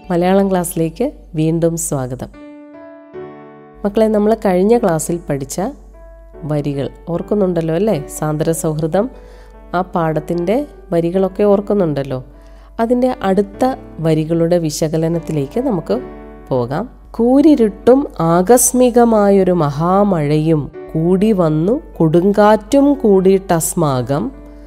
മലയാളം ക്ലാസ്സിലേക്ക് വീണ്ടും സ്വാഗതം മക്കളെ നമ്മൾ കഴിഞ്ഞ ക്ലാസ്സിൽ പഠിച്ച വരികൾ ഓർക്കുന്നുണ്ടല്ലോ അല്ലേ സാന്ദ്ര സൗഹൃദം ആ പാഠത്തിൻ്റെ വരികളൊക്കെ ഓർക്കുന്നുണ്ടല്ലോ അതിൻ്റെ അടുത്ത വരികളുടെ വിശകലനത്തിലേക്ക് നമുക്ക് പോകാം കൂരിരുട്ടും ആകസ്മികമായൊരു മഹാമഴയും കൂടി വന്നു കൊടുങ്കാറ്റും കൂടിയിട്ടസ്മാകം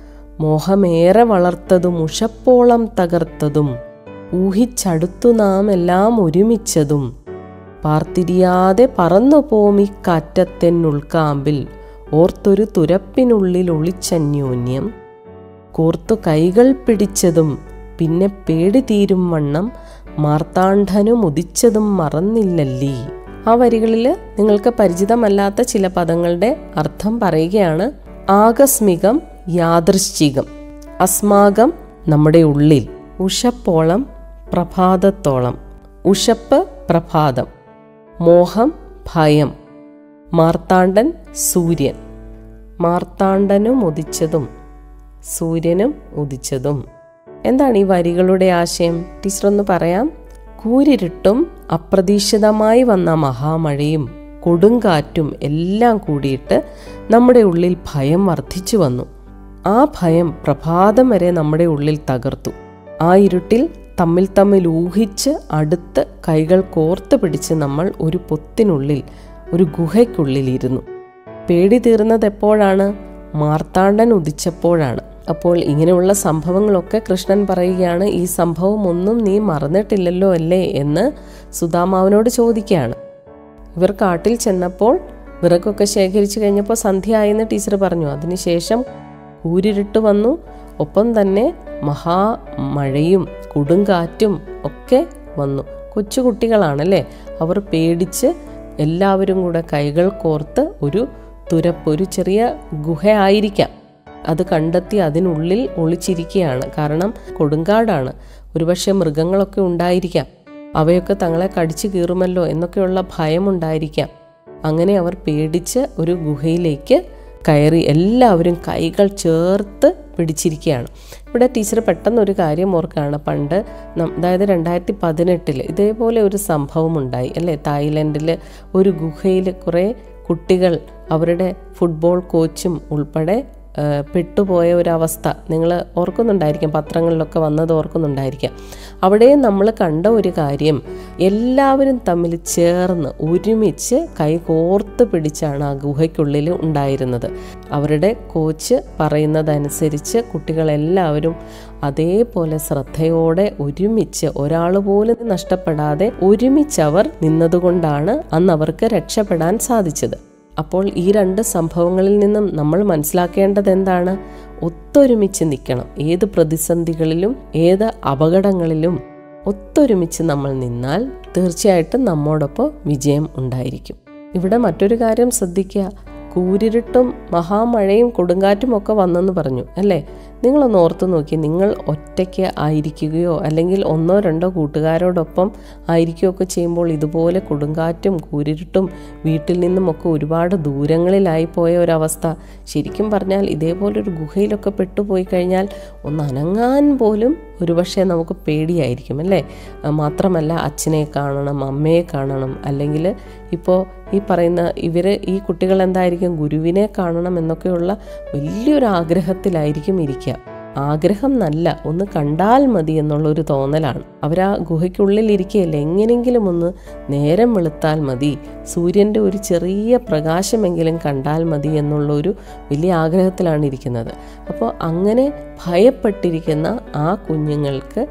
മോഹമേറെ വളർത്തതും ഉഷപ്പോളം തകർത്തതും ഊഹിച്ചടുത്തു നാം എല്ലാം ഒരുമിച്ചതും പാർത്തിരിയാതെ പറന്നു പോമി കാറ്റത്തെന്നുൾക്കാമ്പിൽ ഓർത്തൊരു തുരപ്പിനുള്ളിൽ ഒളിച്ചന്യോന്യം കോർത്തു കൈകൾ പിടിച്ചതും പിന്നെ പേടി തീരും വണ്ണം മാർത്താണ്ഡനും ഉദിച്ചതും മറന്നില്ലല്ലീ ആ വരികളിൽ നിങ്ങൾക്ക് പരിചിതമല്ലാത്ത ചില പദങ്ങളുടെ അർത്ഥം പറയുകയാണ് ആകസ്മികം യാദൃശ്ചികം അസ്മാകം നമ്മുടെ ഉള്ളിൽ ഉഷപ്പോളം പ്രഭാതത്തോളം ഉഷപ്പ് പ്രഭാതം മോഹം ഭയം മാർത്താണ്ഡൻ സൂര്യൻ മാർത്താണ്ഡനും ഉദിച്ചതും സൂര്യനും ഉദിച്ചതും എന്താണ് ഈ വരികളുടെ ആശയം ടീച്ചർ ഒന്ന് പറയാം കൂരിരുട്ടും അപ്രതീക്ഷിതമായി വന്ന മഹാമഴയും കൊടുങ്കാറ്റും എല്ലാം കൂടിയിട്ട് നമ്മുടെ ഉള്ളിൽ ഭയം വർദ്ധിച്ചു വന്നു ആ ഭയം പ്രഭാതം വരെ നമ്മുടെ ഉള്ളിൽ തകർത്തു ആ ഇരുട്ടിൽ തമ്മിൽ തമ്മിൽ ഊഹിച്ച് അടുത്ത് കൈകൾ കോർത്ത് പിടിച്ച് നമ്മൾ ഒരു പൊത്തിനുള്ളിൽ ഒരു ഗുഹയ്ക്കുള്ളിൽ ഇരുന്നു പേടി തീർന്നത് എപ്പോഴാണ് മാർത്താണ്ഡൻ ഉദിച്ചപ്പോഴാണ് അപ്പോൾ ഇങ്ങനെയുള്ള സംഭവങ്ങളൊക്കെ കൃഷ്ണൻ പറയുകയാണ് ഈ സംഭവം ഒന്നും നീ മറന്നിട്ടില്ലല്ലോ അല്ലേ എന്ന് സുധാമാവനോട് ചോദിക്കുകയാണ് ഇവർ കാട്ടിൽ ചെന്നപ്പോൾ വിറകൊക്കെ ശേഖരിച്ചു കഴിഞ്ഞപ്പോൾ സന്ധ്യയായെന്ന് ടീച്ചർ പറഞ്ഞു അതിനുശേഷം കൂരിരുട്ട് വന്നു ഒപ്പം തന്നെ മഹാമഴയും കൊടുങ്കാറ്റും ഒക്കെ വന്നു കൊച്ചുകുട്ടികളാണല്ലേ അവർ പേടിച്ച് എല്ലാവരും കൂടെ കൈകൾ കോർത്ത് ഒരു തുരപ്പ് ഒരു ചെറിയ ഗുഹയായിരിക്കാം അത് കണ്ടെത്തി അതിനുള്ളിൽ ഒളിച്ചിരിക്കുകയാണ് കാരണം കൊടുങ്കാടാണ് ഒരുപക്ഷെ മൃഗങ്ങളൊക്കെ ഉണ്ടായിരിക്കാം അവയൊക്കെ തങ്ങളെ കടിച്ചു കീറുമല്ലോ എന്നൊക്കെയുള്ള ഭയമുണ്ടായിരിക്കാം അങ്ങനെ അവർ പേടിച്ച് ഒരു ഗുഹയിലേക്ക് കയറി എല്ലാവരും കൈകൾ ചേർത്ത് പിടിച്ചിരിക്കുകയാണ് ഇവിടെ ടീച്ചർ പെട്ടെന്ന് ഒരു കാര്യം ഓർക്കുകയാണ് പണ്ട് അതായത് രണ്ടായിരത്തി പതിനെട്ടിൽ ഇതേപോലെ ഒരു സംഭവം ഉണ്ടായി അല്ലേ തായ്ലൻഡിൽ ഒരു ഗുഹയിൽ കുറേ കുട്ടികൾ അവരുടെ ഫുട്ബോൾ കോച്ചും ഉൾപ്പെടെ പെട്ടുപോയ ഒരവസ്ഥ നിങ്ങൾ ഓർക്കുന്നുണ്ടായിരിക്കും പത്രങ്ങളിലൊക്കെ വന്നത് ഓർക്കുന്നുണ്ടായിരിക്കാം അവിടെ നമ്മൾ കണ്ട ഒരു കാര്യം എല്ലാവരും തമ്മിൽ ചേർന്ന് ഒരുമിച്ച് കൈ കോർത്ത് പിടിച്ചാണ് ആ ഗുഹയ്ക്കുള്ളിൽ ഉണ്ടായിരുന്നത് അവരുടെ കോച്ച് പറയുന്നതനുസരിച്ച് കുട്ടികളെല്ലാവരും അതേപോലെ ശ്രദ്ധയോടെ ഒരുമിച്ച് ഒരാൾ പോലും നഷ്ടപ്പെടാതെ ഒരുമിച്ചവർ നിന്നതുകൊണ്ടാണ് അന്ന് അവർക്ക് രക്ഷപ്പെടാൻ സാധിച്ചത് അപ്പോൾ ഈ രണ്ട് സംഭവങ്ങളിൽ നിന്നും നമ്മൾ മനസ്സിലാക്കേണ്ടത് എന്താണ് ഒത്തൊരുമിച്ച് നിൽക്കണം ഏത് പ്രതിസന്ധികളിലും ഏത് അപകടങ്ങളിലും ഒത്തൊരുമിച്ച് നമ്മൾ നിന്നാൽ തീർച്ചയായിട്ടും നമ്മോടൊപ്പം വിജയം ഉണ്ടായിരിക്കും ഇവിടെ മറ്റൊരു കാര്യം ശ്രദ്ധിക്കുക കൂരിരുട്ടും മഹാമഴയും കൊടുങ്കാറ്റും ഒക്കെ വന്നെന്ന് പറഞ്ഞു അല്ലേ നിങ്ങളൊന്ന് ഓർത്ത് നോക്കി നിങ്ങൾ ഒറ്റയ്ക്ക് ആയിരിക്കുകയോ അല്ലെങ്കിൽ ഒന്നോ രണ്ടോ കൂട്ടുകാരോടൊപ്പം ആയിരിക്കുകയൊക്കെ ചെയ്യുമ്പോൾ ഇതുപോലെ കൊടുങ്കാറ്റും കൂരിരുട്ടും വീട്ടിൽ നിന്നുമൊക്കെ ഒരുപാട് ദൂരങ്ങളിലായി പോയ ഒരവസ്ഥ ശരിക്കും പറഞ്ഞാൽ ഇതേപോലൊരു ഗുഹയിലൊക്കെ പെട്ടുപോയി കഴിഞ്ഞാൽ ഒന്ന് അനങ്ങാൻ പോലും ഒരുപക്ഷെ നമുക്ക് പേടിയായിരിക്കും അല്ലേ മാത്രമല്ല അച്ഛനെ കാണണം അമ്മയെ കാണണം അല്ലെങ്കിൽ ഇപ്പോൾ ഈ പറയുന്ന ഇവർ ഈ കുട്ടികൾ എന്തായിരിക്കും ഗുരുവിനെ കാണണം എന്നൊക്കെയുള്ള വലിയൊരു ആഗ്രഹത്തിലായിരിക്കും ഇരിക്കുക ആഗ്രഹം നല്ല ഒന്ന് കണ്ടാൽ മതി എന്നുള്ളൊരു തോന്നലാണ് അവർ ആ ഗുഹയ്ക്കുള്ളിൽ ഇരിക്കുകയല്ലേ എങ്ങനെയെങ്കിലും ഒന്ന് നേരം വെളുത്താൽ മതി സൂര്യൻ്റെ ഒരു ചെറിയ പ്രകാശമെങ്കിലും കണ്ടാൽ മതി എന്നുള്ളൊരു വലിയ ആഗ്രഹത്തിലാണ് ഇരിക്കുന്നത് അപ്പോൾ അങ്ങനെ ഭയപ്പെട്ടിരിക്കുന്ന ആ കുഞ്ഞുങ്ങൾക്ക്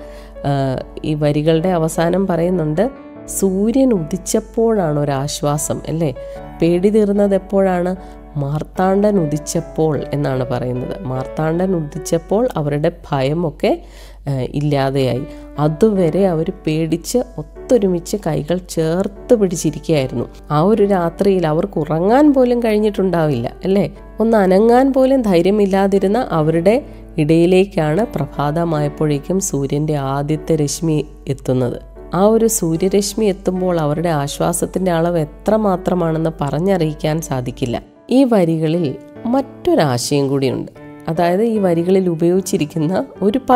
ഈ വരികളുടെ അവസാനം പറയുന്നുണ്ട് സൂര്യൻ ഉദിച്ചപ്പോഴാണ് ഒരാശ്വാസം അല്ലേ പേടി തീർന്നത് എപ്പോഴാണ് മാർത്താണ്ഡൻ ഉദിച്ചപ്പോൾ എന്നാണ് പറയുന്നത് മാർത്താണ്ഡൻ ഉദിച്ചപ്പോൾ അവരുടെ ഭയമൊക്കെ ഇല്ലാതെയായി അതുവരെ അവർ പേടിച്ച് ഒത്തൊരുമിച്ച് കൈകൾ ചേർത്ത് പിടിച്ചിരിക്കുകയായിരുന്നു ആ ഒരു രാത്രിയിൽ അവർക്ക് ഉറങ്ങാൻ പോലും കഴിഞ്ഞിട്ടുണ്ടാവില്ല അല്ലേ ഒന്ന് അനങ്ങാൻ പോലും ധൈര്യമില്ലാതിരുന്ന അവരുടെ ഇടയിലേക്കാണ് പ്രഭാതമായപ്പോഴേക്കും സൂര്യൻ്റെ ആദ്യത്തെ രശ്മി എത്തുന്നത് ആ ഒരു സൂര്യരശ്മി എത്തുമ്പോൾ അവരുടെ ആശ്വാസത്തിൻ്റെ അളവ് എത്രമാത്രമാണെന്ന് പറഞ്ഞറിയിക്കാൻ സാധിക്കില്ല ഈ വരികളിൽ മറ്റൊരാശയം കൂടിയുണ്ട് അതായത് ഈ വരികളിൽ ഉപയോഗിച്ചിരിക്കുന്ന ഒരു പദം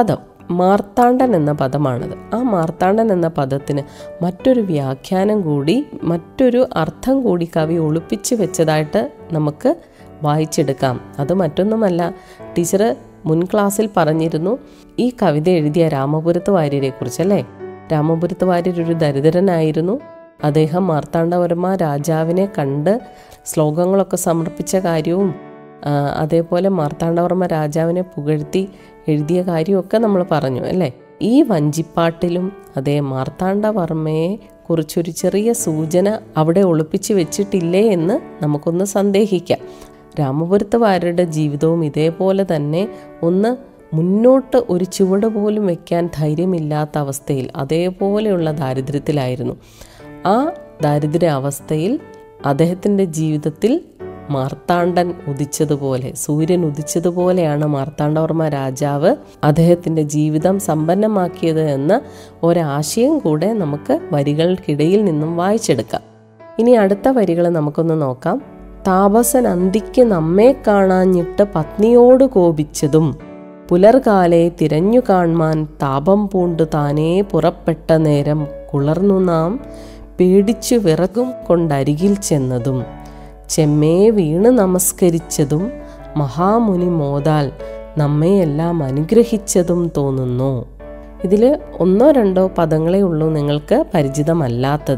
മാർത്താണ്ഡൻ എന്ന പദമാണത് ആ മാർത്താണ്ഡൻ എന്ന പദത്തിന് മറ്റൊരു വ്യാഖ്യാനം കൂടി മറ്റൊരു അർത്ഥം കൂടി കവി ഒളിപ്പിച്ച് വെച്ചതായിട്ട് നമുക്ക് വായിച്ചെടുക്കാം അത് മറ്റൊന്നുമല്ല ടീച്ചർ മുൻ ക്ലാസ്സിൽ പറഞ്ഞിരുന്നു ഈ കവിത എഴുതിയ രാമപുരത്ത് വാര്യരെ കുറിച്ചല്ലേ രാമപുരത്ത് വാര്യർ ഒരു ദരിദ്രനായിരുന്നു അദ്ദേഹം മാർത്താണ്ഡവർമ്മ രാജാവിനെ കണ്ട് ശ്ലോകങ്ങളൊക്കെ സമർപ്പിച്ച കാര്യവും ആ, അതേപോലെ മാർത്താണ്ഡവർമ്മ രാജാവിനെ പുകഴ്ത്തി എഴുതിയ കാര്യമൊക്കെ നമ്മൾ പറഞ്ഞു അല്ലേ ഈ വഞ്ചിപ്പാട്ടിലും അതേ മാർത്താണ്ഡവർമ്മയെ കുറിച്ചൊരു ചെറിയ സൂചന അവിടെ ഒളിപ്പിച്ച് വെച്ചിട്ടില്ലേ എന്ന് നമുക്കൊന്ന് സന്ദേഹിക്കാം രാമപുരത്ത് വാര്യരുടെ ജീവിതവും ഇതേപോലെ തന്നെ ഒന്ന് മുന്നോട്ട് ഒരു ചുവട് പോലും വെക്കാൻ ധൈര്യമില്ലാത്ത അവസ്ഥയിൽ അതേപോലെയുള്ള ദാരിദ്ര്യത്തിലായിരുന്നു ആ ദാരിദ്ര്യ അവസ്ഥയിൽ അദ്ദേഹത്തിൻ്റെ ജീവിതത്തിൽ മാർത്താണ്ഡൻ ഉദിച്ചതുപോലെ സൂര്യൻ ഉദിച്ചതുപോലെയാണ് മാർത്താണ്ഡവർമ്മ രാജാവ് അദ്ദേഹത്തിൻ്റെ ജീവിതം സമ്പന്നമാക്കിയത് എന്ന ഒരാശയം കൂടെ നമുക്ക് വരികൾക്കിടയിൽ നിന്നും വായിച്ചെടുക്കാം ഇനി അടുത്ത വരികൾ നമുക്കൊന്ന് നോക്കാം താപസൻ അന്തിക്ക് നമ്മെ കാണാഞ്ഞിട്ട് പത്നിയോട് കോപിച്ചതും പുലർകാലെ തിരഞ്ഞു കാൺമാൻ താപം പൂണ്ടു താനേ പുറപ്പെട്ട നേരം കുളർന്നു നാം പേടിച്ചു വിറകും കൊണ്ടരികിൽ ചെന്നതും ചെമ്മേ വീണ് നമസ്കരിച്ചതും മഹാമുനി മോതാൽ നമ്മയെല്ലാം അനുഗ്രഹിച്ചതും തോന്നുന്നു ഇതിൽ ഒന്നോ രണ്ടോ പദങ്ങളേ ഉള്ളൂ നിങ്ങൾക്ക് പരിചിതമല്ലാത്തത്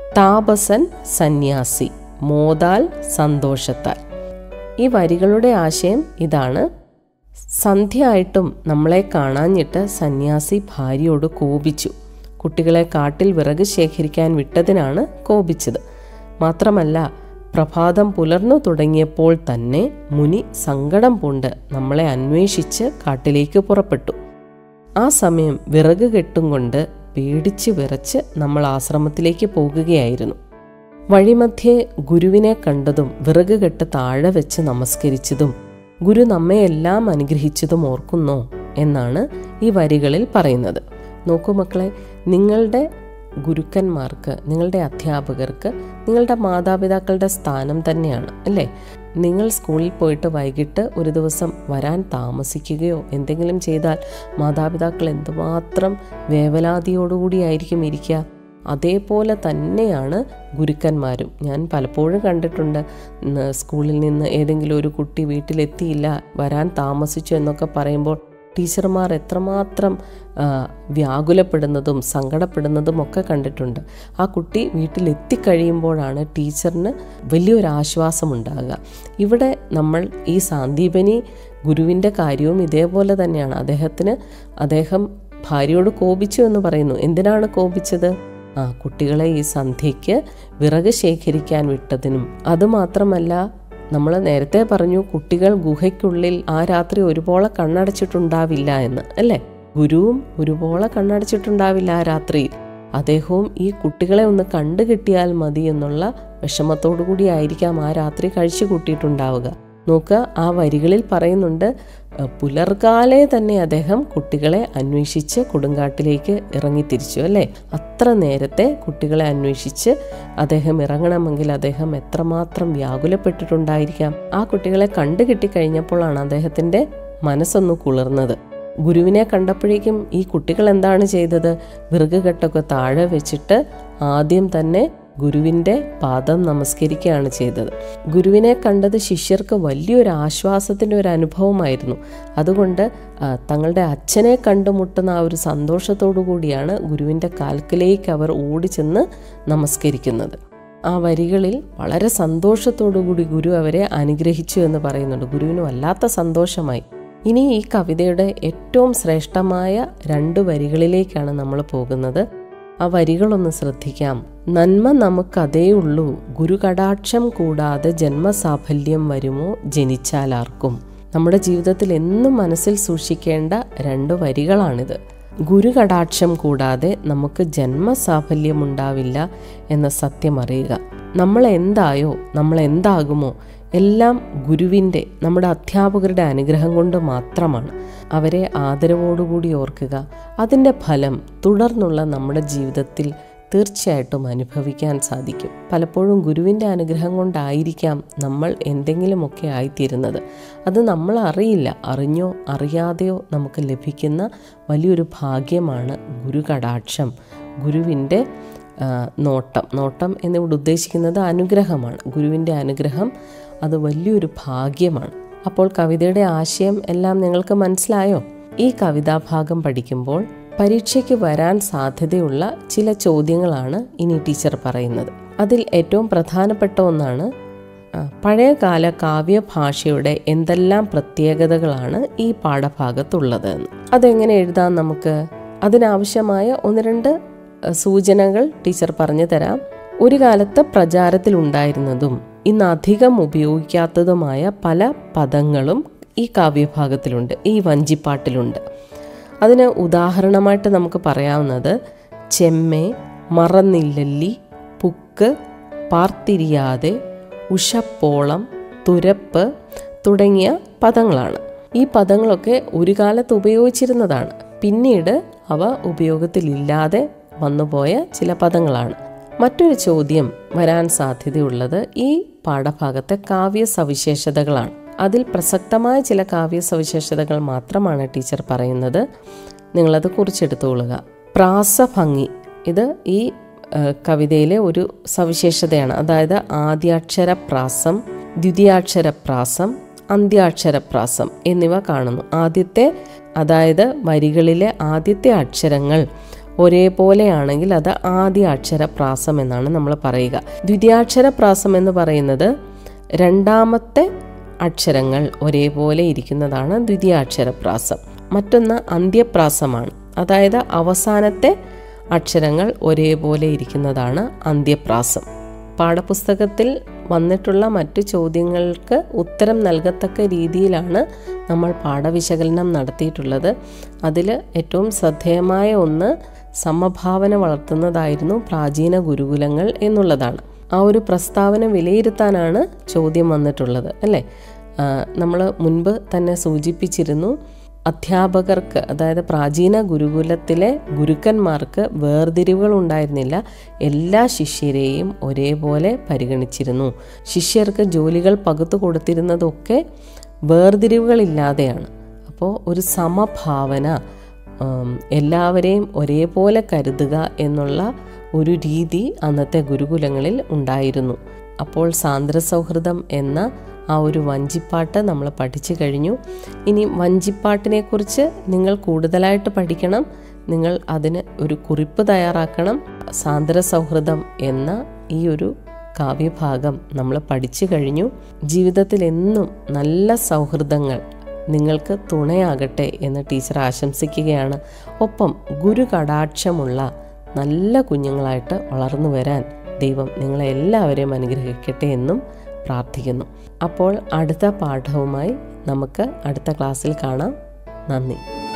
താപസൻ സന്യാസി മോതാൽ സന്തോഷത്താൽ ഈ വരികളുടെ ആശയം ഇതാണ് സന്ധ്യയായിട്ടും നമ്മളെ കാണാഞ്ഞിട്ട് സന്യാസി ഭാര്യയോട് കോപിച്ചു കുട്ടികളെ കാട്ടിൽ വിറക് ശേഖരിക്കാൻ വിട്ടതിനാണ് കോപിച്ചത് മാത്രമല്ല പ്രഭാതം പുലർന്നു തുടങ്ങിയപ്പോൾ തന്നെ മുനി സങ്കടം പൂണ്ട് നമ്മളെ അന്വേഷിച്ച് കാട്ടിലേക്ക് പുറപ്പെട്ടു ആ സമയം വിറക് കെട്ടും കൊണ്ട് പേടിച്ച് വിറച്ച് നമ്മൾ ആശ്രമത്തിലേക്ക് പോകുകയായിരുന്നു വഴിമധ്യേ ഗുരുവിനെ കണ്ടതും വിറക് കെട്ട് താഴെ വെച്ച് നമസ്കരിച്ചതും ഗുരു നമ്മയെല്ലാം അനുഗ്രഹിച്ചതും ഓർക്കുന്നോ എന്നാണ് ഈ വരികളിൽ പറയുന്നത് നോക്കൂ മക്കളെ നിങ്ങളുടെ ഗുരുക്കന്മാർക്ക് നിങ്ങളുടെ അധ്യാപകർക്ക് നിങ്ങളുടെ മാതാപിതാക്കളുടെ സ്ഥാനം തന്നെയാണ് അല്ലേ നിങ്ങൾ സ്കൂളിൽ പോയിട്ട് വൈകിട്ട് ഒരു ദിവസം വരാൻ താമസിക്കുകയോ എന്തെങ്കിലും ചെയ്താൽ മാതാപിതാക്കൾ എന്തുമാത്രം വേവലാതിയോടുകൂടിയായിരിക്കും ഇരിക്കുക അതേപോലെ തന്നെയാണ് ഗുരുക്കന്മാരും ഞാൻ പലപ്പോഴും കണ്ടിട്ടുണ്ട് ഇന്ന് സ്കൂളിൽ നിന്ന് ഏതെങ്കിലും ഒരു കുട്ടി വീട്ടിലെത്തിയില്ല വരാൻ താമസിച്ചു എന്നൊക്കെ പറയുമ്പോൾ ടീച്ചർമാർ എത്രമാത്രം ആ, വ്യാകുലപ്പെടുന്നതും സങ്കടപ്പെടുന്നതും ഒക്കെ കണ്ടിട്ടുണ്ട് ആ കുട്ടി വീട്ടിലെത്തിക്കഴിയുമ്പോഴാണ് ടീച്ചറിന് വലിയൊരു ആശ്വാസം ഉണ്ടാകുക ഇവിടെ നമ്മൾ ഈ സാന്ദീപനി ഗുരുവിൻ്റെ കാര്യവും ഇതേപോലെ തന്നെയാണ് അദ്ദേഹത്തിന് അദ്ദേഹം ഭാര്യയോട് കോപിച്ചു എന്ന് പറയുന്നു എന്തിനാണ് കോപിച്ചത് ആ കുട്ടികളെ ഈ സന്ധ്യയ്ക്ക് വിറക് ശേഖരിക്കാൻ വിട്ടതിനും അതുമാത്രമല്ല നമ്മൾ നേരത്തെ പറഞ്ഞു കുട്ടികൾ ഗുഹയ്ക്കുള്ളിൽ ആ രാത്രി ഒരുപോലെ കണ്ണടച്ചിട്ടുണ്ടാവില്ല എന്ന് അല്ലേ ഗുരുവും ഒരുപോലെ കണ്ണടച്ചിട്ടുണ്ടാവില്ല ആ രാത്രിയിൽ അദ്ദേഹവും ഈ കുട്ടികളെ ഒന്ന് കണ്ടു കിട്ടിയാൽ മതി എന്നുള്ള വിഷമത്തോടു കൂടി ആയിരിക്കാം ആ രാത്രി കഴിച്ചു കൂട്ടിയിട്ടുണ്ടാവുക നോക്കുക ആ വരികളിൽ പറയുന്നുണ്ട് അഹ് പുലർകാലെ തന്നെ അദ്ദേഹം കുട്ടികളെ അന്വേഷിച്ച് കൊടുങ്കാട്ടിലേക്ക് ഇറങ്ങിത്തിരിച്ചു അല്ലേ അത്ര നേരത്തെ കുട്ടികളെ അന്വേഷിച്ച് അദ്ദേഹം ഇറങ്ങണമെങ്കിൽ അദ്ദേഹം എത്രമാത്രം വ്യാകുലപ്പെട്ടിട്ടുണ്ടായിരിക്കാം ആ കുട്ടികളെ കണ്ടു കിട്ടിക്കഴിഞ്ഞപ്പോഴാണ് അദ്ദേഹത്തിൻ്റെ മനസ്സൊന്ന് കുളിർന്നത് ഗുരുവിനെ കണ്ടപ്പോഴേക്കും ഈ കുട്ടികൾ എന്താണ് ചെയ്തത് വിറകുകെട്ടൊക്കെ താഴെ വെച്ചിട്ട് ആദ്യം തന്നെ ഗുരുവിൻ്റെ പാദം നമസ്കരിക്കുകയാണ് ചെയ്തത് ഗുരുവിനെ കണ്ടത് ശിഷ്യർക്ക് വലിയൊരു ആശ്വാസത്തിൻ്റെ ഒരു അനുഭവമായിരുന്നു അതുകൊണ്ട് ആ, തങ്ങളുടെ അച്ഛനെ കണ്ടുമുട്ടുന്ന ആ ഒരു സന്തോഷത്തോടു കൂടിയാണ് ഗുരുവിൻ്റെ കാൽക്കിലേക്ക് അവർ ഓടിച്ചെന്ന് നമസ്കരിക്കുന്നത് ആ വരികളിൽ വളരെ സന്തോഷത്തോടു കൂടി ഗുരു അവരെ അനുഗ്രഹിച്ചു എന്ന് പറയുന്നുണ്ട് ഗുരുവിന് വല്ലാത്ത സന്തോഷമായി ഇനി ഈ കവിതയുടെ ഏറ്റവും ശ്രേഷ്ഠമായ രണ്ട് വരികളിലേക്കാണ് നമ്മൾ പോകുന്നത് ആ വരികളൊന്ന് ശ്രദ്ധിക്കാം നന്മ നമുക്കതേ ഉള്ളൂ ഗുരുകടാക്ഷം കൂടാതെ ജന്മസാഫല്യം വരുമോ ജനിച്ചാലാർക്കും നമ്മുടെ ജീവിതത്തിൽ എന്നും മനസ്സിൽ സൂക്ഷിക്കേണ്ട രണ്ട് വരികളാണിത് ഗുരുകടാക്ഷം കൂടാതെ നമുക്ക് ജന്മസാഫല്യം ഉണ്ടാവില്ല എന്ന സത്യം അറിയുക നമ്മൾ എന്തായോ നമ്മൾ എന്താകുമോ എല്ലാം ഗുരുവിൻ്റെ നമ്മുടെ അധ്യാപകരുടെ അനുഗ്രഹം കൊണ്ട് മാത്രമാണ് അവരെ ആദരവോടുകൂടി ഓർക്കുക അതിൻ്റെ ഫലം തുടർന്നുള്ള നമ്മുടെ ജീവിതത്തിൽ തീർച്ചയായിട്ടും അനുഭവിക്കാൻ സാധിക്കും പലപ്പോഴും ഗുരുവിൻ്റെ അനുഗ്രഹം കൊണ്ടായിരിക്കാം നമ്മൾ എന്തെങ്കിലുമൊക്കെ ആയിത്തീരുന്നത് അത് നമ്മൾ അറിയില്ല അറിഞ്ഞോ അറിയാതെയോ നമുക്ക് ലഭിക്കുന്ന വലിയൊരു ഭാഗ്യമാണ് ഗുരു കടാക്ഷം ഗുരുവിൻ്റെ ആ, നോട്ടം നോട്ടം എന്നിവിടെ ഉദ്ദേശിക്കുന്നത് അനുഗ്രഹമാണ് ഗുരുവിൻ്റെ അനുഗ്രഹം അത് വലിയൊരു ഭാഗ്യമാണ് അപ്പോൾ കവിതയുടെ ആശയം എല്ലാം നിങ്ങൾക്ക് മനസ്സിലായോ ഈ കവിതാഭാഗം പഠിക്കുമ്പോൾ പരീക്ഷയ്ക്ക് വരാൻ സാധ്യതയുള്ള ചില ചോദ്യങ്ങളാണ് ഇനി ടീച്ചർ പറയുന്നത് അതിൽ ഏറ്റവും പ്രധാനപ്പെട്ട ഒന്നാണ് ആ, പഴയകാല കാവ്യഭാഷയുടെ എന്തെല്ലാം പ്രത്യേകതകളാണ് ഈ പാഠഭാഗത്തുള്ളത് എന്ന് അതെങ്ങനെ എഴുതാം നമുക്ക് അതിനാവശ്യമായ ഒന്ന് രണ്ട് അഹ്, സൂചനകൾ ടീച്ചർ പറഞ്ഞു തരാം ഒരു കാലത്ത് പ്രചാരത്തിലുണ്ടായിരുന്നതും ഇന്ന് അധികം ഉപയോഗിക്കാത്തതുമായ പല പദങ്ങളും ഈ കാവ്യഭാഗത്തിലുണ്ട് ഈ വഞ്ചിപ്പാട്ടിലുണ്ട് അതിന് ഉദാഹരണമായിട്ട് നമുക്ക് പറയാവുന്നത് ചെമ്മേ മറന്നില്ലല്ലി പുക്ക് പാർത്തിരിയാതെ ഉഷപ്പോളം തുരപ്പ് തുടങ്ങിയ പദങ്ങളാണ് ഈ പദങ്ങളൊക്കെ ഒരു കാലത്ത് ഉപയോഗിച്ചിരുന്നതാണ് പിന്നീട് അവ ഉപയോഗത്തിലില്ലാതെ വന്നുപോയ ചില പദങ്ങളാണ് മറ്റൊരു ചോദ്യം വരാൻ സാധ്യതയുള്ളത് ഈ പാഠഭാഗത്തെ കാവ്യ സവിശേഷതകളാണ് അതിൽ പ്രസക്തമായ ചില കാവ്യ സവിശേഷതകൾ മാത്രമാണ് ടീച്ചർ പറയുന്നത് നിങ്ങളത് കുറിച്ചെടുത്തുകൊള്ളുക പ്രാസഭംഗി ഇത് ഈ ഏഹ്, കവിതയിലെ ഒരു സവിശേഷതയാണ് അതായത് ആദ്യാക്ഷര പ്രാസം ദ്വിതീയാക്ഷര പ്രാസം അന്ത്യാക്ഷര പ്രാസം എന്നിവ കാണുന്നു ആദ്യത്തെ അതായത് വരികളിലെ ആദ്യത്തെ അക്ഷരങ്ങൾ ഒരേപോലെയാണെങ്കിൽ അത് ആദ്യ അക്ഷര പ്രാസം എന്നാണ് നമ്മൾ പറയുക ദ്വിതീയാക്ഷര പ്രാസം എന്ന് പറയുന്നത് രണ്ടാമത്തെ അക്ഷരങ്ങൾ ഒരേപോലെ ഇരിക്കുന്നതാണ് ദ്വിതീയാക്ഷര പ്രാസം മറ്റൊന്ന് അന്ത്യപ്രാസമാണ് അതായത് അവസാനത്തെ അക്ഷരങ്ങൾ ഒരേപോലെ ഇരിക്കുന്നതാണ് അന്ത്യപ്രാസം പാഠപുസ്തകത്തിൽ വന്നിട്ടുള്ള മറ്റു ചോദ്യങ്ങൾക്ക് ഉത്തരം നൽകത്തക്ക രീതിയിലാണ് നമ്മൾ പാഠവിശകലനം നടത്തിയിട്ടുള്ളത് അതിൽ ഏറ്റവും ശ്രദ്ധേയമായ ഒന്ന് സമഭാവന വളർത്തുന്നതായിരുന്നു പ്രാചീന ഗുരുകുലങ്ങൾ എന്നുള്ളതാണ് ആ ഒരു പ്രസ്താവന വിലയിരുത്താനാണ് ചോദ്യം വന്നിട്ടുള്ളത് അല്ലേ നമ്മൾ മുൻപ് തന്നെ സൂചിപ്പിച്ചിരുന്നു അധ്യാപകർക്ക് അതായത് പ്രാചീന ഗുരുകുലത്തിലെ ഗുരുക്കന്മാർക്ക് വേർതിരിവുകൾ ഉണ്ടായിരുന്നില്ല എല്ലാ ശിഷ്യരെയും ഒരേപോലെ പരിഗണിച്ചിരുന്നു ശിഷ്യർക്ക് ജോലികൾ പകുത്തു കൊടുത്തിരുന്നതൊക്കെ വേർതിരിവുകളില്ലാതെയാണ് അപ്പോൾ ഒരു സമഭാവന ഉം, എല്ലാവരെയും ഒരേപോലെ കരുതുക എന്നുള്ള ഒരു രീതി അന്നത്തെ ഗുരുകുലങ്ങളിൽ ഉണ്ടായിരുന്നു അപ്പോൾ സാന്ദ്ര സൗഹൃദം എന്ന ആ ഒരു വഞ്ചിപ്പാട്ട് നമ്മൾ പഠിച്ചു കഴിഞ്ഞു ഇനി വഞ്ചിപ്പാട്ടിനെക്കുറിച്ച് നിങ്ങൾ കൂടുതലായിട്ട് പഠിക്കണം നിങ്ങൾ അതിന് ഒരു കുറിപ്പ് തയ്യാറാക്കണം സാന്ദ്ര സൗഹൃദം എന്ന ഈ ഒരു കാവ്യഭാഗം നമ്മൾ പഠിച്ചു കഴിഞ്ഞു ജീവിതത്തിൽ എന്നും നല്ല സൗഹൃദങ്ങൾ നിങ്ങൾക്ക് തുണയാകട്ടെ എന്ന് ടീച്ചർ ആശംസിക്കുകയാണ് ഒപ്പം ഗുരു കടാക്ഷമുള്ള നല്ല കുഞ്ഞുങ്ങളായിട്ട് വളർന്നു വരാൻ ദൈവം നിങ്ങളെ എല്ലാവരെയും അനുഗ്രഹിക്കട്ടെ എന്നും പ്രാർത്ഥിക്കുന്നു അപ്പോൾ അടുത്ത പാഠവുമായി നമുക്ക് അടുത്ത ക്ലാസ്സിൽ കാണാം നന്ദി